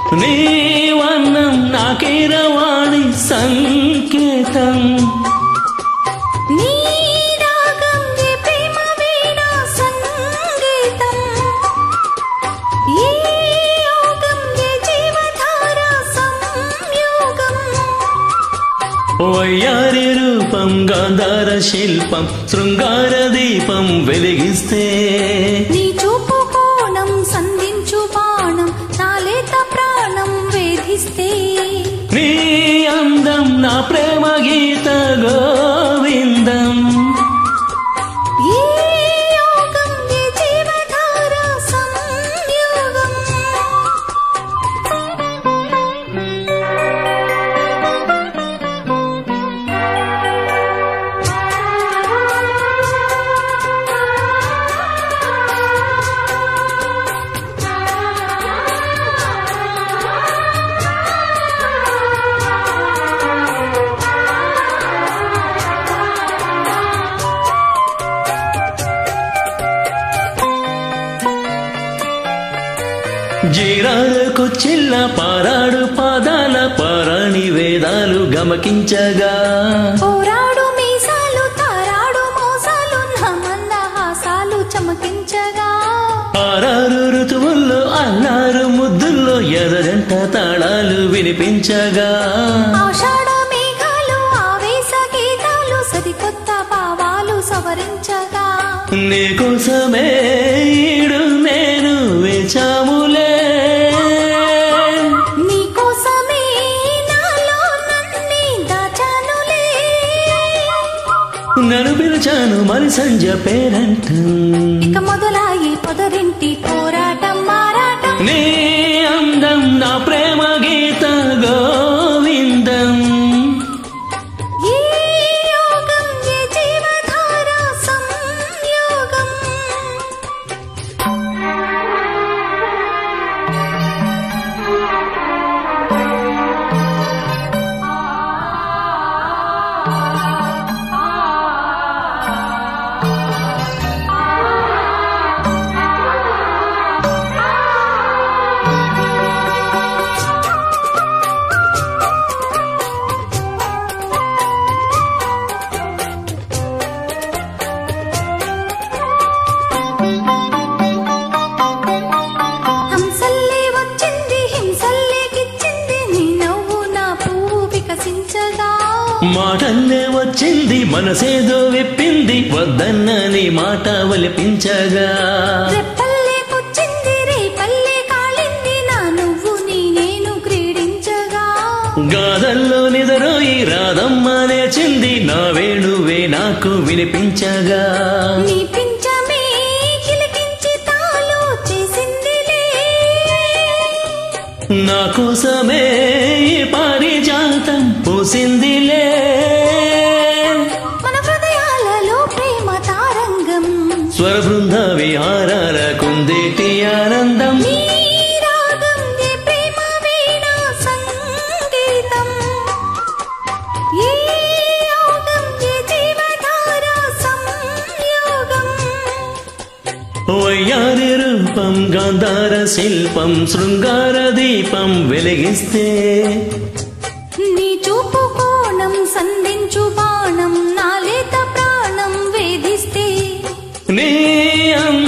నీ వర్ణం నాకీరవాణి సంకేతం నీ రాగం ఏ ప్రేమ వీణ సంగీతం ఈ యోగం ఏ జీవధార సంయోగం వయ్యారి రూపం గాంధార శిల్పం శృంగార దీపం వెలిగిస్తే నీ చూపు కోణం సంధించు బాణం నాలేత ప్రాణం వేధిస్తే నీ అందం నా ప్రేమ గీత గోవిందం ఈ యోగం ఏ జీవధార సంయోగం జీరాలకు చిల్ల పారాడు పాదాల పారాణి వేదాలు గమకించగా పోరాడు మీసాలు తారాడు మోసాలు నమన్న హాసాలు చమకించగా ఆరారు ఋతువుల్లో అల్లారు ముద్దుల్లో ఎర్రజంట తాళాలు వినిపించగా ఆషాఢ మేఘాలు ఆవేశ గీతాలు సరికొత్త భావాలు సవరించగా నీకోసమే ఈడు నేను వేచాములే నీకోసమే నాలో నన్నే దాచానులే నన్ను పిలిచాను మరి సంజ పేరంటం ఇక మొదలాయి పొదరింటి పోరాటం మారాటం నీ అందం నా ప్రేమ గీత గోవిందం ఈ యోగం ఏ జీవధార సంయోగం హంసల్లే వచ్చింది హింసల్లే గిచ్చింది నీ నవ్వు నా పువ్వు వికసించగా మాటల్లే వచ్చింది మనసేదో విప్పింది వద్దన్న నీ మాట ఒలిపించగా రెప్పల్లే కూర్చింది రేపల్లే కాళింది నా నువ్వు నీ నేను క్రీడించగా గాథల్లో నిదరోయి రాధమ్మ నేచింది నా వేణువే నాకు వినిపించగా నీ పించమే కిలికించి తాలో చేసిందిలే నా కోసమే ఈ పారిజాతం పూసిందిలే మన హృదయాలలో ప్రేమ తారంగం స్వర బృంద విహారాల కుందేటి ఆనందం నీ రాగం ఏ ప్రేమ వీణ సంగీతం ఈ యోగం ఏ జీవధార సంయోగం వయ్యారి రూపం గాంధార శిల్పం శృంగార దీపం వెలిగిస్తే నీ చూపు కోణం సంధించు బాణం నాలేత ప్రాణం వేధిస్తే నీ అందం